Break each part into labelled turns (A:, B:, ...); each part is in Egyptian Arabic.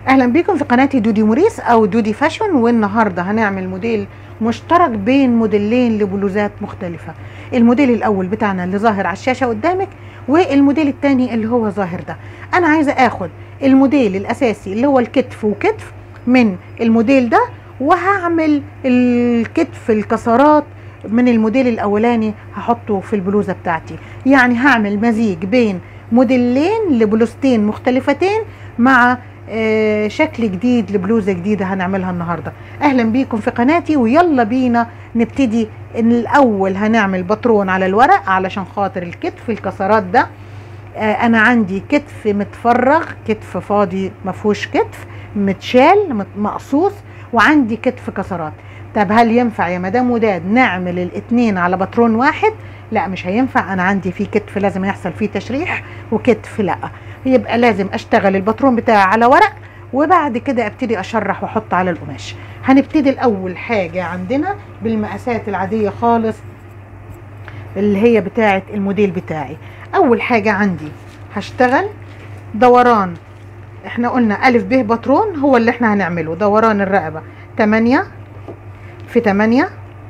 A: اهلا بيكم في قناتي دودي موريس او دودي فاشن والنهارده هنعمل موديل مشترك بين موديلين لبلوزات مختلفه الموديل الاول بتاعنا اللي ظاهر على الشاشه قدامك والموديل الثاني اللي هو ظاهر ده انا عايزه اخد الموديل الاساسي اللي هو الكتف وكتف من الموديل ده وهعمل الكتف الكسرات من الموديل الاولاني هحطه في البلوزه بتاعتي يعني هعمل مزيج بين موديلين لبلوزتين مختلفتين مع آه، شكل جديد لبلوزه جديده هنعملها النهارده اهلا بيكم في قناتي ويلا بينا نبتدي ان الاول هنعمل باترون على الورق علشان خاطر الكتف الكسرات ده آه، انا عندي كتف متفرغ كتف فاضي ما فيهوش كتف متشال مت- مقصوص وعندي كتف كسرات طب هل ينفع يا مدام وداد نعمل الاتنين على باترون واحد لا مش هينفع انا عندي فيه كتف لازم يحصل فيه تشريح وكتف لا يبقى لازم اشتغل الباترون بتاعي على ورق وبعد كده ابتدي اشرح واحط على القماش هنبتدي الاول حاجه عندنا بالمقاسات العاديه خالص اللي هي بتاعه الموديل بتاعي اول حاجه عندي هشتغل دوران احنا قلنا الف ب باترون هو اللي احنا هنعمله دوران الرقبه 8 في 8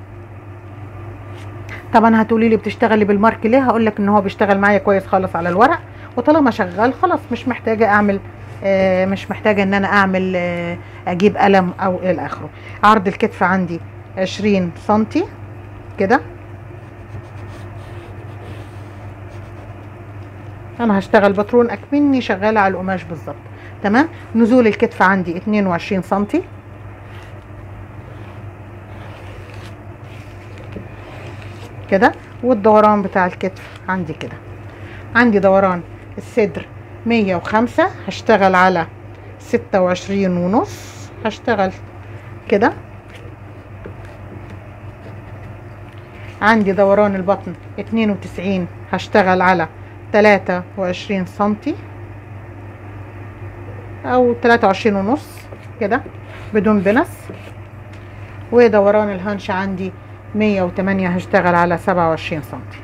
A: طبعا هتقولي لي بتشتغلي بالمارك ليه هقول لك ان هو بيشتغل معايا كويس خالص على الورق وطالما شغال خلاص مش محتاجه اعمل آه مش محتاجه ان انا اعمل آه اجيب قلم او الى اخره عرض الكتف عندي 20 سنتي كده انا هشتغل باترون اكمني شغاله على القماش بالظبط تمام نزول الكتف عندي 22 سنتي كده والدوران بتاع الكتف عندي كده عندي دوران الصدر 105 هشتغل على 26 ونص هشتغل كده عندي دوران البطن 92 هشتغل على 23 سنتي او 23 ونص كده بدون بنس ودوران الهنش عندي 108 هشتغل على 27 سنتي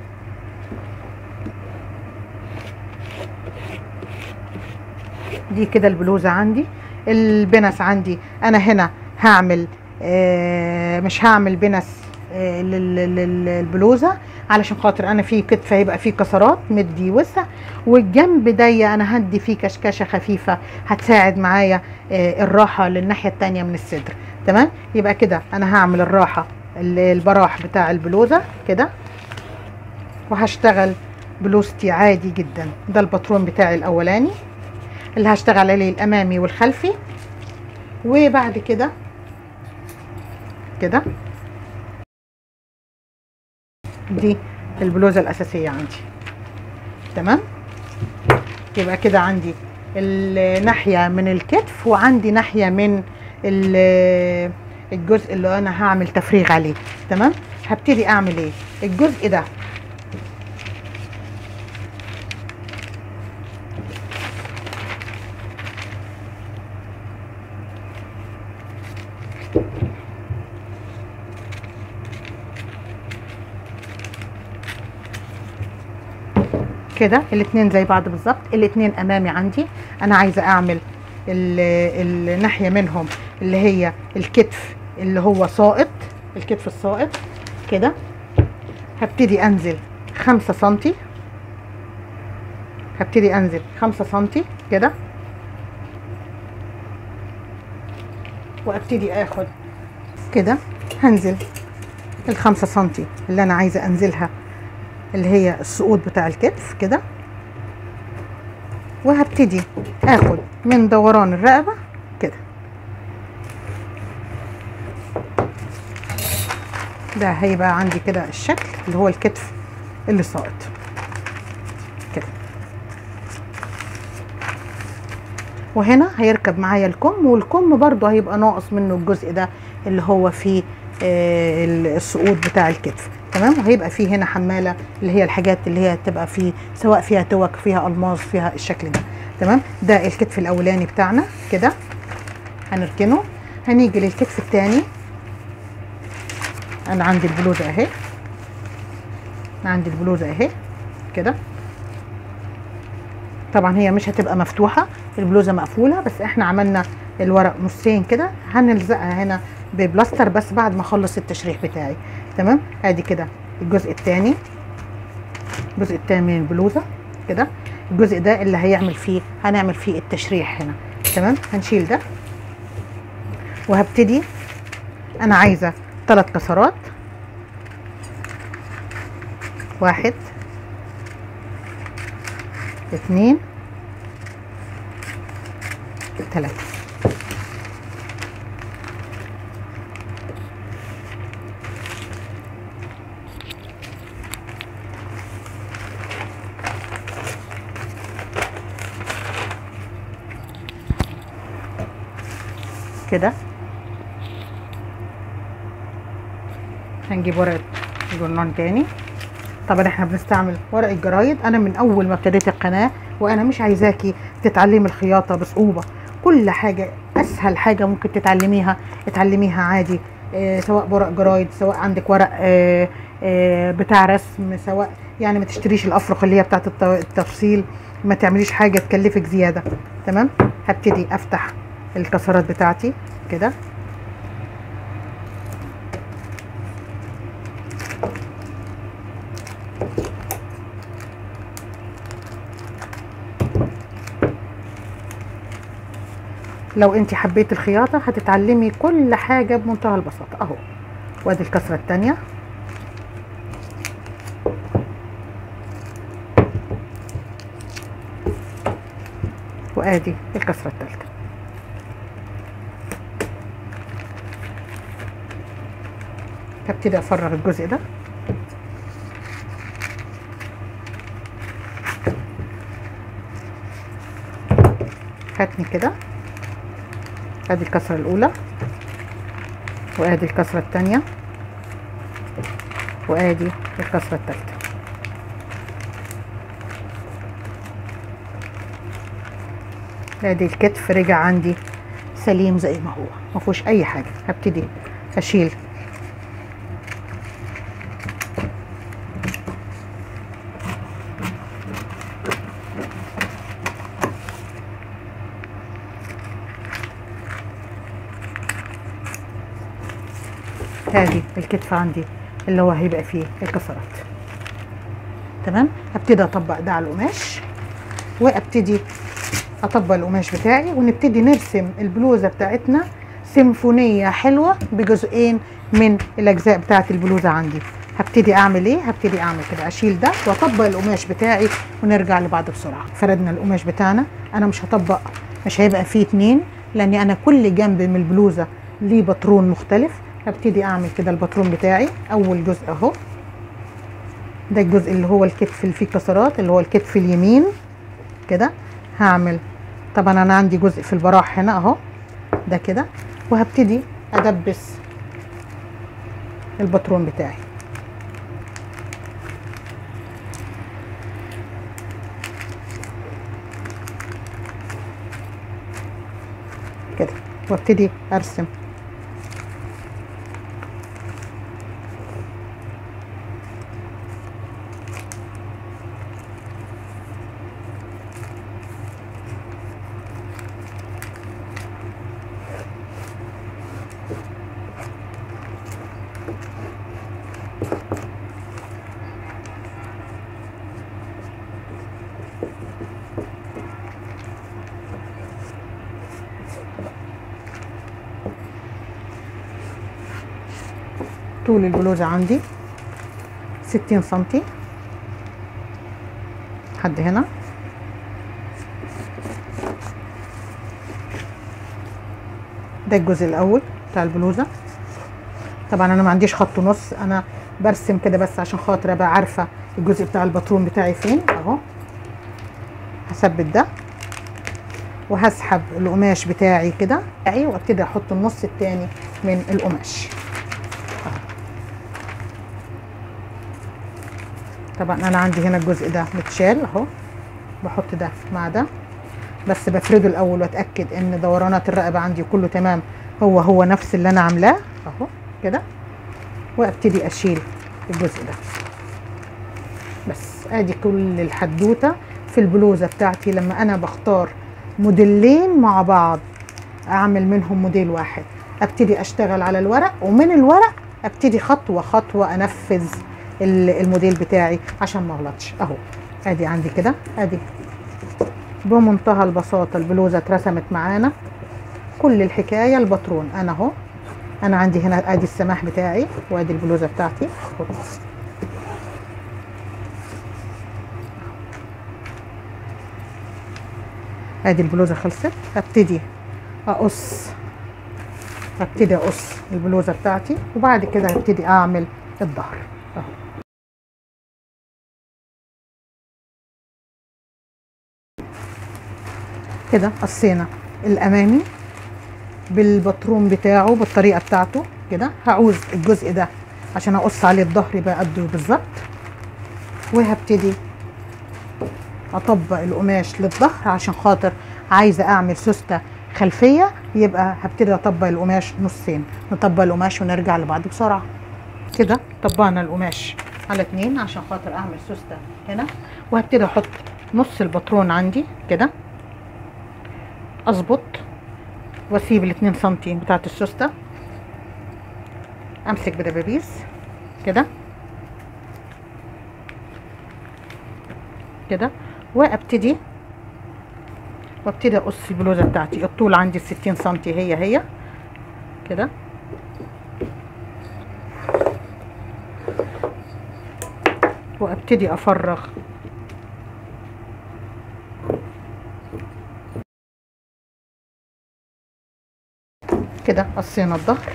A: دي كده البلوزة عندي البنس عندي انا هنا هعمل آه مش هعمل بنس آه لل- لل- للبلوزة علشان خاطر انا في كتف هيبقى فيه كسرات مدي وسع والجنب ضيق انا هدي فيه كشكشه خفيفه هتساعد معايا آه الراحه للناحيه التانية من الصدر تمام يبقى كده انا هعمل الراحه ال- البراح بتاع البلوزه كده وهشتغل بلوزتي عادي جدا ده الباترون بتاعي الاولاني اللي هشتغل عليه الامامي والخلفي وبعد كده كده دي البلوزه الاساسيه عندي تمام يبقى كده عندي الناحيه من الكتف وعندي ناحيه من ال- الجزء اللي انا هعمل تفريغ عليه تمام هبتدي اعمل ايه الجزء ده كده الاتنين زي بعض بالظبط الاتنين امامي عندي انا عايزه اعمل ال- الناحيه منهم اللي هي الكتف اللي هو ساقط الكتف الساقط كده هبتدي انزل خمسة سنتي هبتدي انزل خمسة سنتي كده وابتدي اخد كده هنزل الخمسة سنتي اللي انا عايزه انزلها اللي هي السقوط بتاع الكتف كده وهبتدي اخد من دوران الرقبة كده ده هيبقى عندي كده الشكل اللي هو الكتف اللي ساقط كده وهنا هيركب معايا الكم والكم برضو هيبقى ناقص منه الجزء ده اللي هو فيه آه، السقوط بتاع الكتف تمام وهيبقى فيه هنا حماله اللي هي الحاجات اللي هي تبقى فيه سواء فيها توك فيها الماظ فيها الشكل ده تمام ده الكتف الاولاني بتاعنا كده هنركنه هنيجي للكتف الثاني انا عندي البلوزه اهي عندي البلوزه اهي كده طبعا هي مش هتبقى مفتوحه البلوزه مقفوله بس احنا عملنا الورق نصين كده هنلزقها هنا ببلاستر بس بعد ما اخلص التشريح بتاعي تمام ادي كده الجزء الثاني الجزء الثاني من البلوزه كده الجزء ده اللي هيعمل فيه هنعمل فيه التشريح هنا تمام هنشيل ده وهبتدي انا عايزه ثلاث كسرات واحد اتنين تلاتة كده هنجيب ورقة جورنان تاني طبعا احنا بنستعمل ورق الجرايد انا من اول ما ابتديت القناه وانا مش عايزاكي تتعلمي الخياطه بصعوبه كل حاجه اسهل حاجه ممكن تتعلميها اتعلميها عادي اه سواء بورق جرايد سواء عندك ورق اه اه بتاع رسم سواء يعني ما تشتريش الافرق اللي هي بتاعت التفصيل ما تعمليش حاجه تكلفك زياده تمام هبتدي افتح الكسرات بتاعتي كده لو انت حبيت الخياطه هتتعلمي كل حاجه بمنتهى البساطه اهو وادي الكسره الثانيه وادي الكسره الثالثه هبتدي افرغ الجزء ده هاتني كده ادي الكسره الاولى وادي الكسره الثانيه وادي الكسره الثالثه ادي الكتف رجع عندي سليم زي ما هو ما فيهوش اي حاجه هبتدي اشيل ادي الكتف عندي اللي هو هيبقى فيه الكسرات تمام هبتدي اطبق ده على القماش وابتدي اطبق القماش بتاعي ونبتدي نرسم البلوزه بتاعتنا سيمفونيه حلوه بجزئين من الاجزاء بتاعت البلوزه عندي هبتدي اعمل ايه هبتدي اعمل كده اشيل ده واطبق القماش بتاعي ونرجع لبعض بسرعه فردنا القماش بتاعنا انا مش هطبق مش هيبقى فيه اتنين لاني انا كل جنب من البلوزه ليه باترون مختلف هبتدي اعمل كده الباترون بتاعي اول جزء اهو ده الجزء اللي هو الكتف اللي فيه كسرات اللي هو الكتف اليمين كده هعمل طبعا انا عندي جزء في البراح هنا اهو ده كده وهبتدي ادبس الباترون بتاعي كده وابتدي ارسم طول البلوزة عندي ستين سنتي لحد هنا ده الجزء الاول بتاع البلوزة طبعا انا ما عنديش خط نص انا برسم كده بس عشان خاطر ابقى عارفة الجزء بتاع الباترون بتاعي فين اهو هثبت ده وهسحب القماش بتاعي كده وابتدي احط النص التاني من القماش طبعا انا عندي هنا الجزء ده متشال اهو بحط ده مع ده بس بفرده الاول واتاكد ان دورانات الرقبه عندي كله تمام هو هو نفس اللي انا عاملاه اهو كده وابتدي اشيل الجزء ده بس ادي كل الحدوته في البلوزه بتاعتي لما انا بختار موديلين مع بعض اعمل منهم موديل واحد ابتدي اشتغل على الورق ومن الورق ابتدي خطوه خطوه انفذ ال- الموديل بتاعي عشان ما اغلطش اهو ادي عندي كده ادي بمنتهى البساطه البلوزه اترسمت معانا كل الحكايه الباترون انا اهو انا عندي هنا ادي السماح بتاعي وادي البلوزه بتاعتي ادي البلوزه خلصت هبتدي اقص هبتدي اقص البلوزه بتاعتي وبعد كده هبتدي اعمل الظهر اهو كده قصينا الامامي بالبطرون بتاعه بالطريقه بتاعته كده هعوز الجزء ده عشان اقص عليه الظهر يبقى قده بالظبط وهبتدي اطبق القماش للظهر عشان خاطر عايزه اعمل سوسته خلفيه يبقى هبتدي اطبق القماش نصين نطبق القماش ونرجع لبعض بسرعه كده طبقنا القماش على اتنين عشان خاطر اعمل سوسته هنا وهبتدي احط نص البطرون عندي كده اظبط واسيب الاتنين سنتي بتاعت السوسته امسك بدبابيس كده كده وابتدي وابتدي اقص البلوزه بتاعتي الطول عندي 60 سنتي هي هي كده وابتدي افرغ كده قصينا الظهر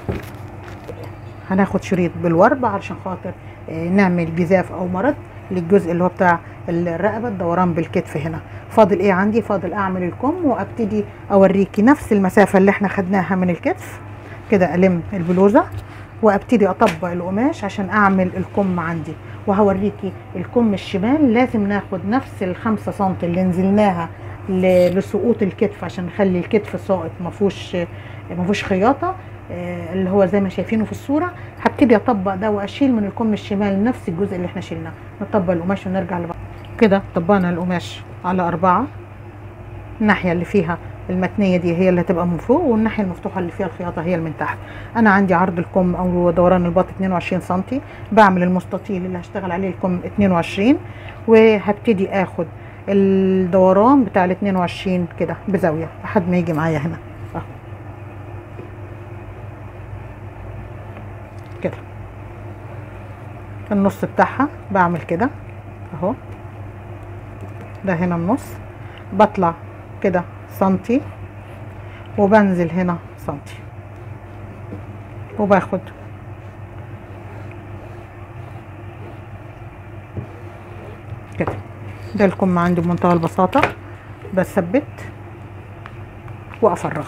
A: هناخد شريط بالورب علشان خاطر آه، نعمل جزاف او مرض للجزء اللي هو بتاع الرقبه الدوران بالكتف هنا فاضل ايه عندي فاضل اعمل الكم وابتدي اوريكي نفس المسافه اللي احنا خدناها من الكتف كده الم البلوزه وابتدي اطبق القماش عشان اعمل الكم عندي وهوريكي الكم الشمال لازم ناخد نفس الخمسة سم اللي نزلناها ل- لسقوط الكتف عشان نخلي الكتف ساقط ما فيهوش ما فيهوش خياطه آه، اللي هو زي ما شايفينه في الصوره هبتدي اطبق ده واشيل من الكم الشمال نفس الجزء اللي احنا شلناه نطبق القماش ونرجع لبعض كده طبقنا القماش على أربعة الناحية اللي فيها المتنية دي هي اللي هتبقى من فوق والناحية المفتوحة اللي فيها الخياطة هي اللي من تحت أنا عندي عرض الكم أو دوران الباط 22 سنتي بعمل المستطيل اللي هشتغل عليه الكم 22 وهبتدي آخد الدوران بتاع ال 22 كده بزاوية لحد ما يجي معايا هنا أهو كده النص بتاعها بعمل كده اهو ده هنا النص بطلع كده سنتي وبنزل هنا سنتي وباخد كده ده الكم عندي بمنتهى البساطة بثبت وافرغ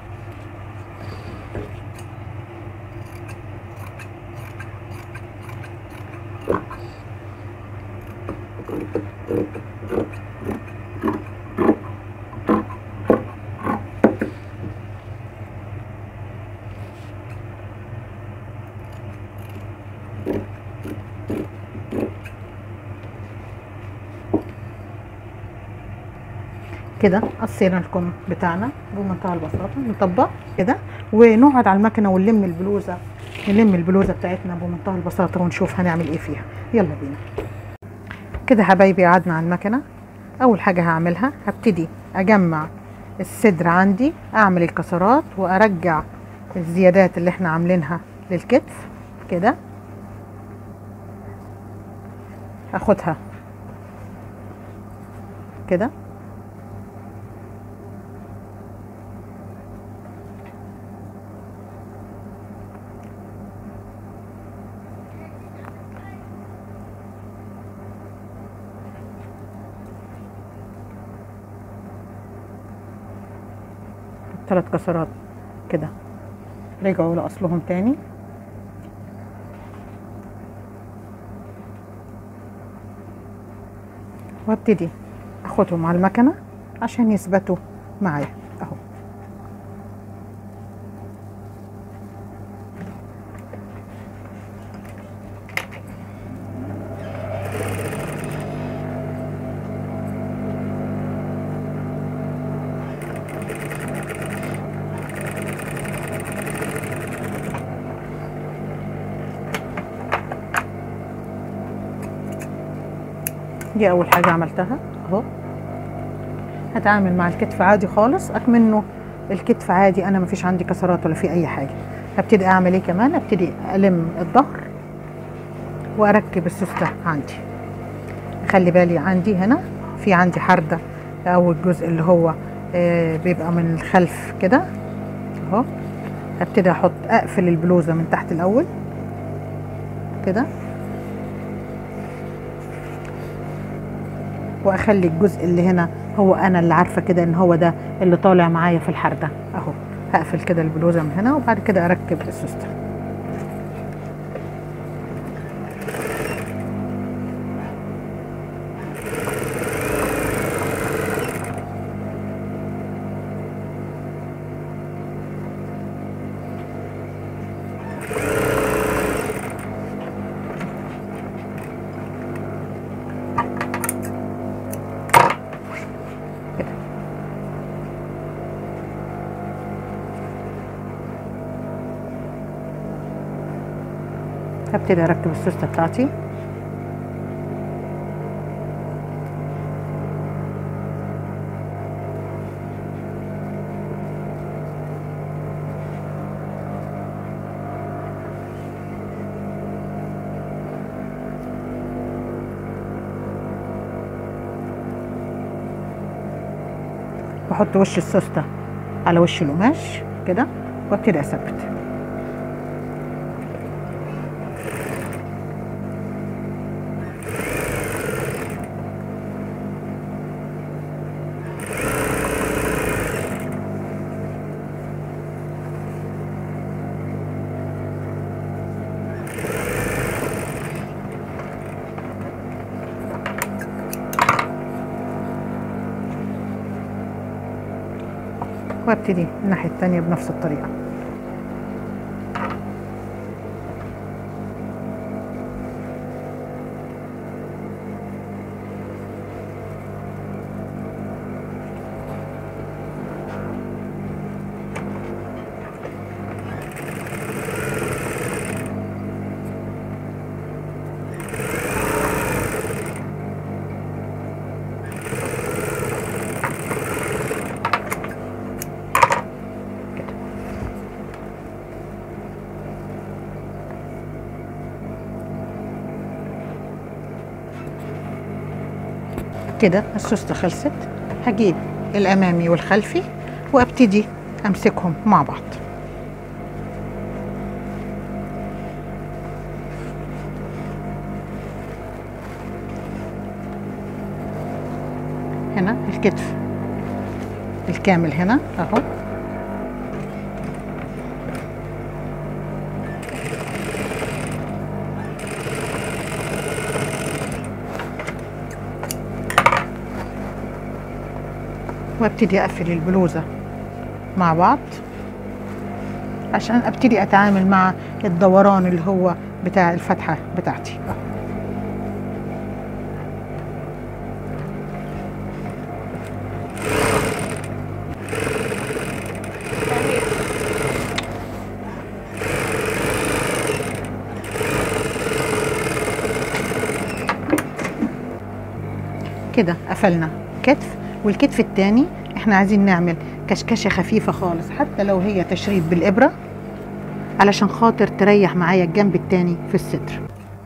A: كده قصينا الكم بتاعنا بمنتهى البساطه نطبق كده ونقعد على المكنه ونلم البلوزه نلم البلوزه بتاعتنا بمنتهى البساطه ونشوف هنعمل ايه فيها يلا بينا كده حبايبي قعدنا على المكنه اول حاجه هعملها هبتدي اجمع الصدر عندي اعمل الكسرات وارجع الزيادات اللي احنا عاملينها للكتف كده هاخدها كده ثلاث كسرات كده رجعوا لأصلهم تاني وابتدي اخدهم على المكنة عشان يثبتوا معايا اهو دي اول حاجه عملتها اهو هتعامل مع الكتف عادي خالص اكمنه الكتف عادي انا مفيش عندي كسرات ولا في اي حاجه هبتدي اعمل ايه كمان ابتدي الم الظهر واركب السوسته عندي خلي بالي عندي هنا في عندي حرده او الجزء اللي هو آه، بيبقى من الخلف كده اهو هبتدي احط اقفل البلوزه من تحت الاول كده واخلي الجزء اللي هنا هو انا اللي عارفه كده ان هو ده اللي طالع معايا في الحرده اهو هقفل كده البلوزه من هنا وبعد كده اركب السوسته كده هبتدي اركب السوسته بتاعتي واحط وش السوسته على وش القماش كده وابتدي اثبت وابتدي الناحيه التانيه بنفس الطريقه كده كده السوسته خلصت هجيب الامامي والخلفي وابتدي امسكهم مع بعض هنا الكتف الكامل هنا اهو وابتدي اقفل البلوزه مع بعض عشان ابتدي اتعامل مع الدوران اللي هو بتاع الفتحه بتاعتي كده قفلنا كتف والكتف التاني احنا عايزين نعمل كشكشه خفيفه خالص حتى لو هي تشريط بالابره علشان خاطر تريح معايا الجنب التاني في الصدر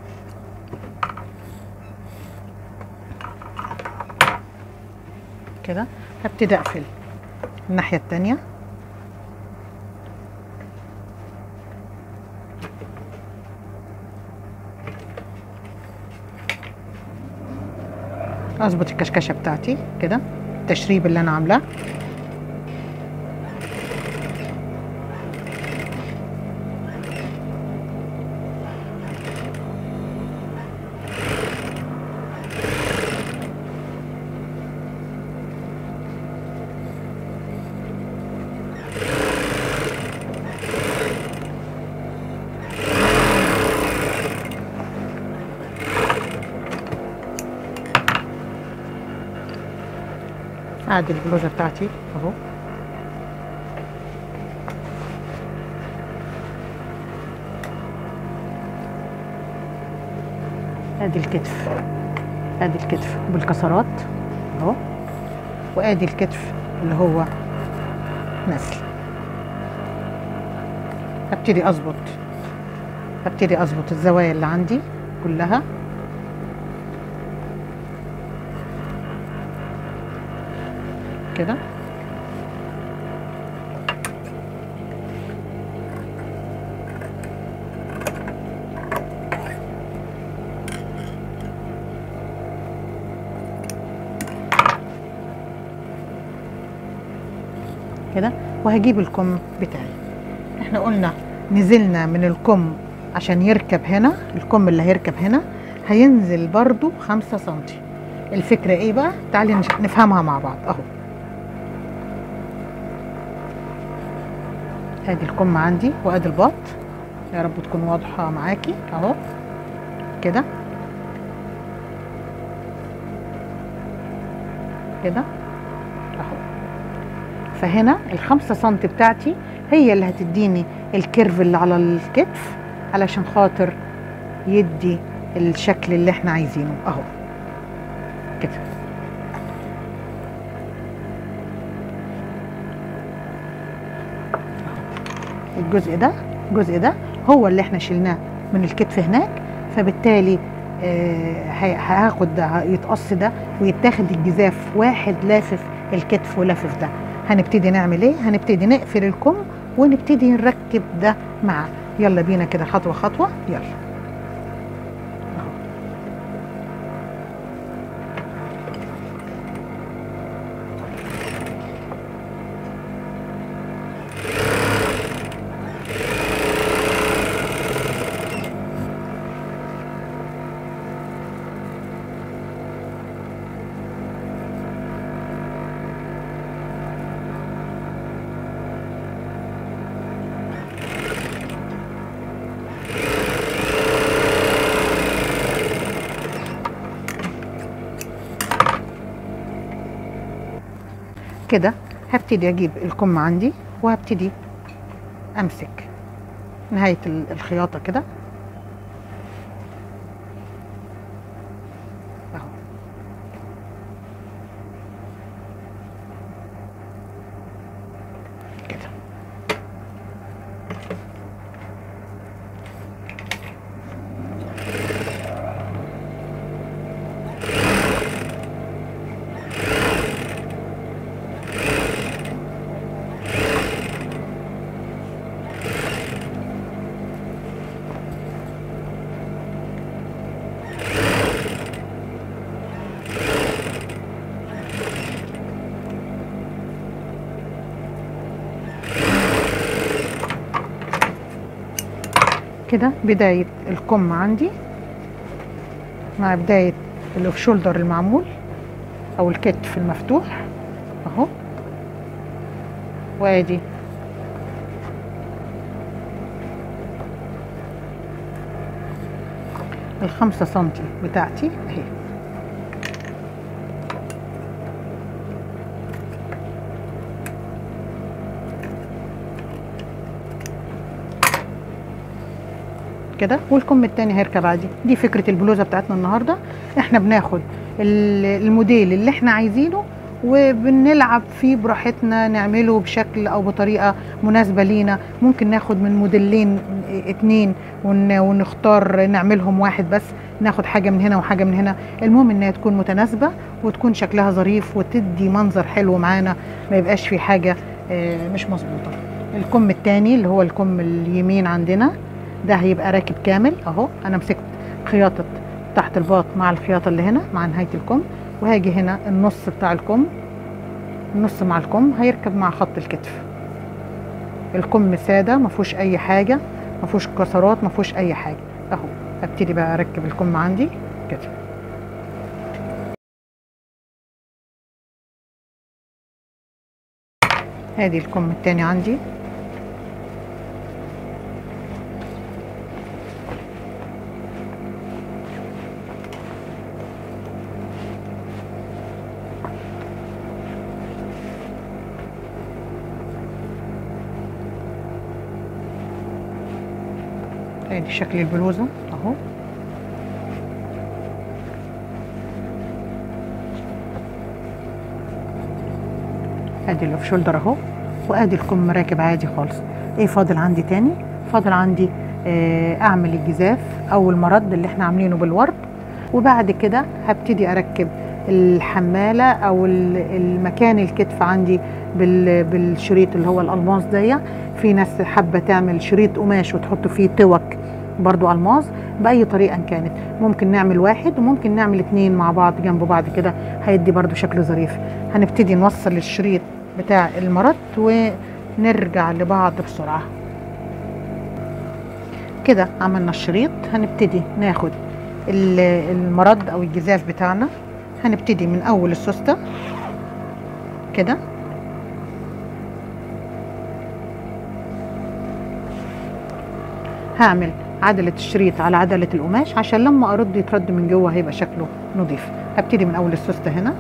A: كده هبتدي اقفل الناحيه التانيه اظبط الكشكشه بتاعتي كده التشريب اللي انا عاملاه ادي البلوزه بتاعتي اهو ادي الكتف ادي الكتف بالكسرات اهو وادي الكتف اللي هو نسل هبتدي اظبط هبتدي اظبط الزوايا اللي عندي كلها كده كده وهجيب الكم بتاعي احنا قلنا نزلنا من الكم عشان يركب هنا الكم اللي هيركب هنا هينزل برضو خمسة سنتي الفكرة ايه بقى تعالي نش- نفهمها مع بعض اهو ادي الكم عندي وادي البط يا رب تكون واضحة معاكي اهو كده كده اهو فهنا الخمسة سنتي بتاعتي هي اللي هتديني الكيرف اللي على الكتف علشان خاطر يدي الشكل اللي احنا عايزينه اهو كده الجزء ده الجزء ده هو اللي احنا شلناه من الكتف هناك فبالتالي آه، هي- هاخد ده يتقص ده ويتاخد الجزاف واحد لافف الكتف ولافف ده هنبتدي نعمل ايه هنبتدي نقفل الكم ونبتدي نركب ده معاه يلا بينا كده خطوه خطوه يلا أهو. كده هبتدي اجيب الكم عندي وهبتدي امسك نهايه ال- الخياطه كده اهو كده كده بداية الكم عندي مع بداية الاوف شولدر المعمول او الكتف المفتوح اهو وادي الخمسة سنتي بتاعتي اهي كده والكم التاني هيركب عادي دي فكرة البلوزة بتاعتنا النهاردة احنا بناخد ال- الموديل اللي احنا عايزينه وبنلعب فيه براحتنا نعمله بشكل او بطريقة مناسبة لينا ممكن ناخد من موديلين اتنين ون- ونختار نعملهم واحد بس ناخد حاجة من هنا وحاجة من هنا المهم انها تكون متناسبة وتكون شكلها ظريف وتدي منظر حلو معانا ما يبقاش في حاجة آه، مش مظبوطة الكم التاني اللي هو الكم اليمين عندنا ده هيبقى راكب كامل اهو انا مسكت خياطة تحت الباط مع الخياطة اللي هنا مع نهاية الكم وهاجي هنا النص بتاع الكم النص مع الكم هيركب مع خط الكتف الكم سادة ما فيهوش اي حاجة ما فيهوش كسرات ما فيهوش اي حاجة اهو ابتدي بقى اركب الكم عندي كده ادي الكم التاني عندي ادي شكل البلوزه اهو ادي اللي في شولدر اهو وادي الكم راكب عادي خالص ايه فاضل عندي تاني فاضل عندي آه، اعمل الجزاف او المرد اللي احنا عاملينه بالورد وبعد كده هبتدي اركب الحماله او ال- المكان الكتف عندي بال- بالشريط اللي هو الالماس دي في ناس حابه تعمل شريط قماش وتحط فيه توك برضو الماس باي طريقه إن كانت ممكن نعمل واحد وممكن نعمل اتنين مع بعض جنب بعض كده هيدي برضو شكل ظريف هنبتدي نوصل الشريط بتاع المرد ونرجع لبعض بسرعه كده عملنا الشريط هنبتدي ناخد ال- المرد او الجزاف بتاعنا هنبتدي من اول السوسته كده هعمل عدلة الشريط على عدلة القماش عشان لما ارد يترد من جوه هيبقى شكله نظيف هبتدي من اول السوسته هنا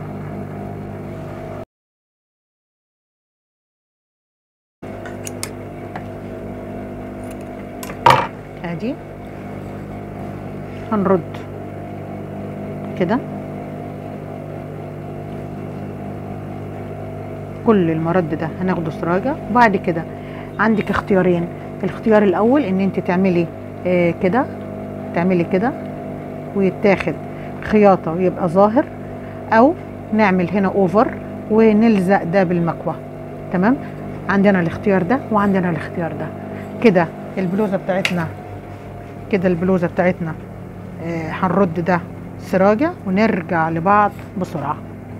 A: ادي هنرد كده كل المرد ده هناخده سراجة وبعد كده عندك اختيارين الاختيار الاول ان انت تعملي آه كده تعملي كده ويتاخد خياطة ويبقى ظاهر او نعمل هنا اوفر ونلزق ده بالمكوى تمام عندنا الاختيار ده وعندنا الاختيار ده كده البلوزة بتاعتنا كده البلوزة بتاعتنا آه، هنرد ده سراجة ونرجع لبعض بسرعة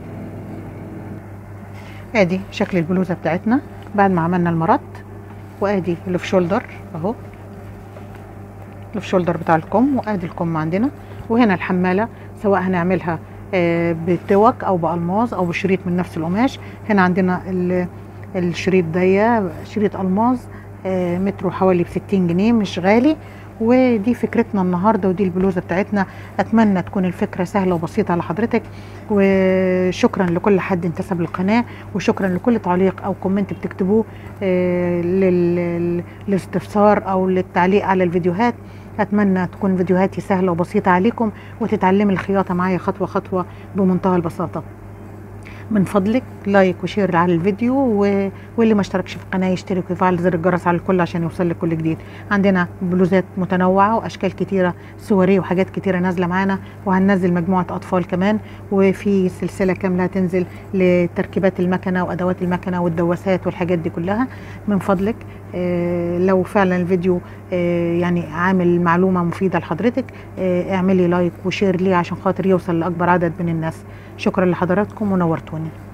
A: ادي شكل البلوزة بتاعتنا بعد ما عملنا المرد وادي اللي في شولدر اهو اللي في شولدر بتاع الكم وادي الكم عندنا وهنا الحمالة سواء هنعملها آه، بتوك او بالماظ او بشريط من نفس القماش هنا عندنا ال- الشريط ده شريط الماظ آه، متره حوالي ب 60 جنيه مش غالي ودي فكرتنا النهارده ودي البلوزه بتاعتنا اتمنى تكون الفكره سهله وبسيطه على حضرتك وشكرا لكل حد انتسب للقناه وشكرا لكل تعليق او كومنت بتكتبوه آه، لل- للاستفسار او للتعليق على الفيديوهات اتمنى تكون فيديوهاتي سهله وبسيطه عليكم وتتعلمي الخياطه معايا خطوه خطوه بمنتهى البساطه من فضلك لايك وشير على الفيديو و... واللي ما اشتركش في القناه يشترك ويفعل زر الجرس على الكل عشان يوصل لك كل جديد عندنا بلوزات متنوعه واشكال كتيره سواريه وحاجات كتيره نازله معانا وهننزل مجموعه اطفال كمان وفي سلسله كامله هتنزل لتركيبات المكنه وادوات المكنه والدواسات والحاجات دي كلها من فضلك آه، لو فعلا الفيديو آه، يعني عامل معلومه مفيده لحضرتك آه، اعملي لايك وشير ليه عشان خاطر يوصل لاكبر عدد من الناس شكرا لحضراتكم ونورتوني